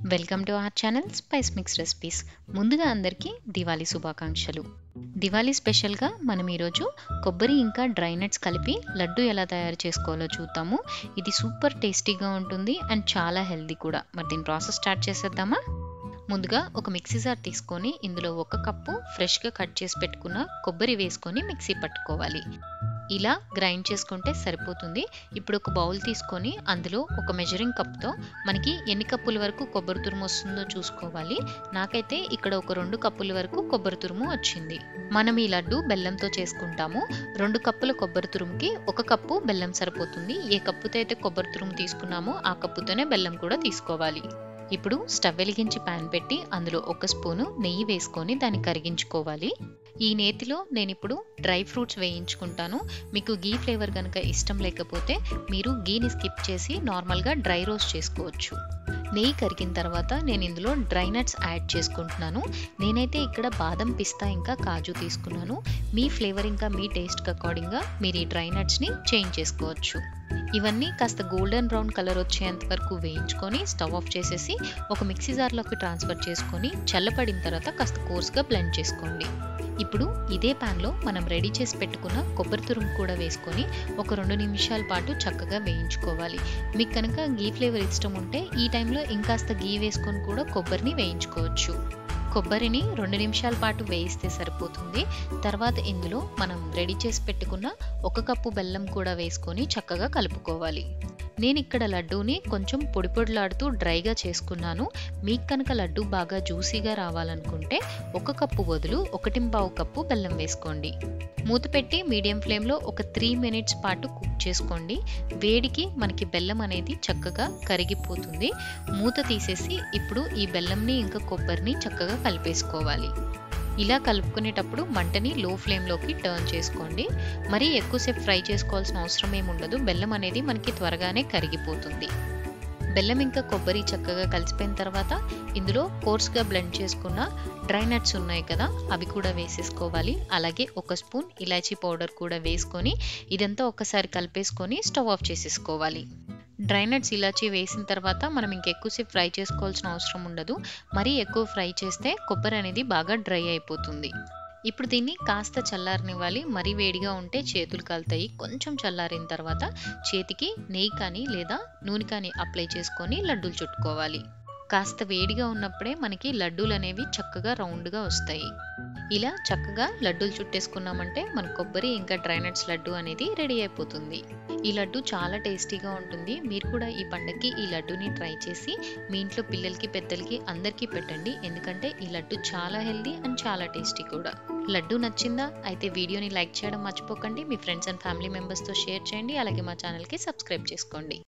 welcome to our channel spice mix recipes ముందుగా అందరికీ దివాళీ శుభాకాంక్షలు దివాళీ స్పెషల్గా మనం ఈరోజు కొబ్బరి ఇంకా డ్రై నట్స్ కలిపి లడ్డు ఎలా తయారు చేసుకోవాలో చూద్దాము ఇది సూపర్ టేస్టీగా ఉంటుంది అండ్ చాలా హెల్దీ కూడా మరి దీని ప్రాసెస్ స్టార్ట్ చేసేద్దామా ముందుగా ఒక మిక్సీ జార్ తీసుకొని ఇందులో ఒక కప్పు ఫ్రెష్గా కట్ చేసి పెట్టుకున్న కొబ్బరి వేసుకొని మిక్సీ పట్టుకోవాలి ఇలా గ్రైండ్ చేసుకుంటే సరిపోతుంది ఇప్పుడు ఒక బౌల్ తీసుకొని అందులో ఒక మెజరింగ్ కప్తో మనకి ఎన్ని కప్పుల వరకు కొబ్బరి తురుము వస్తుందో చూసుకోవాలి నాకైతే ఇక్కడ ఒక రెండు కప్పుల వరకు కొబ్బరి తురుము వచ్చింది మనం ఈ లడ్డు బెల్లంతో చేసుకుంటాము రెండు కప్పుల కొబ్బరి తురుముకి ఒక కప్పు బెల్లం సరిపోతుంది ఏ కప్పుతో అయితే కొబ్బరి తురుము తీసుకున్నామో ఆ కప్పుతోనే బెల్లం కూడా తీసుకోవాలి ఇప్పుడు స్టవ్ వెలిగించి ప్యాన్ పెట్టి అందులో ఒక స్పూను నెయ్యి వేసుకొని దాన్ని కరిగించుకోవాలి ఈ నేతిలో నేను ఇప్పుడు డ్రై ఫ్రూట్స్ వేయించుకుంటాను మీకు గీ ఫ్లేవర్ కనుక ఇష్టం లేకపోతే మీరు గీని స్కిప్ చేసి నార్మల్గా డ్రై రోస్ట్ చేసుకోవచ్చు నెయ్యి కరిగిన తర్వాత నేను ఇందులో డ్రై నట్స్ యాడ్ చేసుకుంటున్నాను నేనైతే ఇక్కడ బాదం పిస్తా ఇంకా కాజు తీసుకున్నాను మీ ఫ్లేవర్ ఇంకా మీ టేస్ట్కి అకార్డింగ్గా మీరు ఈ డ్రై నట్స్ని చేంజ్ చేసుకోవచ్చు ఇవన్నీ కాస్త గోల్డెన్ బ్రౌన్ కలర్ వచ్చేంత వరకు వేయించుకొని స్టవ్ ఆఫ్ చేసేసి ఒక మిక్సీ జార్లోకి ట్రాన్స్ఫర్ చేసుకొని చల్లపడిన తర్వాత కాస్త కోర్స్గా బ్లెండ్ చేసుకోండి ఇప్పుడు ఇదే ప్యాన్లో మనం రెడీ చేసి పెట్టుకున్న కొబ్బరి తురుము కూడా వేసుకొని ఒక రెండు నిమిషాల పాటు చక్కగా వేయించుకోవాలి మీకు కనుక గీ ఫ్లేవర్ ఇష్టం ఉంటే ఈ టైంలో ఇంకాస్త గీ వేసుకొని కూడా కొబ్బరిని వేయించుకోవచ్చు కొబ్బరిని రెండు నిమిషాల పాటు వేయిస్తే సరిపోతుంది తర్వాత ఇందులో మనం రెడీ చేసి పెట్టుకున్న ఒక కప్పు బెల్లం కూడా వేసుకొని చక్కగా కలుపుకోవాలి నేను ఇక్కడ లడ్డూని కొంచెం పొడి పొడిలాడుతూ డ్రైగా చేసుకున్నాను మీకు కనుక లడ్డు బాగా జ్యూసీగా రావాలనుకుంటే ఒక కప్పు బదులు ఒకటి పావు కప్పు బెల్లం వేసుకోండి మూత పెట్టి మీడియం ఫ్లేమ్లో ఒక త్రీ మినిట్స్ పాటు కుక్ చేసుకోండి వేడికి మనకి బెల్లం అనేది చక్కగా కరిగిపోతుంది మూత తీసేసి ఇప్పుడు ఈ బెల్లంని ఇంకా కొబ్బరిని చక్కగా కలిపేసుకోవాలి ఇలా కలుపుకునేటప్పుడు మంటని లో ఫ్లేమ్లోకి టర్న్ చేసుకోండి మరీ ఎక్కువసేపు ఫ్రై చేసుకోవాల్సిన అవసరం ఏమి ఉండదు బెల్లం అనేది మనకి త్వరగానే కరిగిపోతుంది బెల్లం ఇంకా కొబ్బరి చక్కగా కలిసిపోయిన తర్వాత ఇందులో కోర్స్గా బ్లెండ్ చేసుకున్న డ్రై నట్స్ ఉన్నాయి కదా అవి కూడా వేసేసుకోవాలి అలాగే ఒక స్పూన్ ఇలాచీ పౌడర్ కూడా వేసుకొని ఇదంతా ఒకసారి కలిపేసుకొని స్టవ్ ఆఫ్ చేసేసుకోవాలి డ్రై నట్స్ ఇలాచీ వేసిన తర్వాత మనం ఇంకెక్కువసేపు ఫ్రై చేసుకోవాల్సిన అవసరం ఉండదు మరీ ఎక్కువ ఫ్రై చేస్తే కొబ్బరి అనేది బాగా డ్రై అయిపోతుంది ఇప్పుడు దీన్ని కాస్త చల్లారనివ్వాలి మరీ వేడిగా ఉంటే చేతులు కాలుతాయి కొంచెం చల్లారిన తర్వాత చేతికి నెయ్యి కానీ లేదా నూనె కానీ అప్లై చేసుకొని లడ్డూలు చుట్టుకోవాలి కాస్త వేడిగా ఉన్నప్పుడే మనకి లడ్డూలు అనేవి చక్కగా రౌండ్గా వస్తాయి ఇలా చక్కగా లడ్డూలు చుట్టేసుకున్నామంటే మన కొబ్బరి ఇంకా డ్రై నట్స్ లడ్డు అనేది రెడీ అయిపోతుంది ఈ లడ్డు చాలా టేస్టీగా ఉంటుంది మీరు కూడా ఈ పండగకి ఈ లడ్డూని ట్రై చేసి మీ ఇంట్లో పిల్లలకి పెద్దలకి అందరికీ పెట్టండి ఎందుకంటే ఈ లడ్డు చాలా హెల్దీ అండ్ చాలా టేస్టీ కూడా లడ్డు నచ్చిందా అయితే వీడియోని లైక్ చేయడం మర్చిపోకండి మీ ఫ్రెండ్స్ అండ్ ఫ్యామిలీ మెంబర్స్తో షేర్ చేయండి అలాగే మా ఛానల్కి సబ్స్క్రైబ్ చేసుకోండి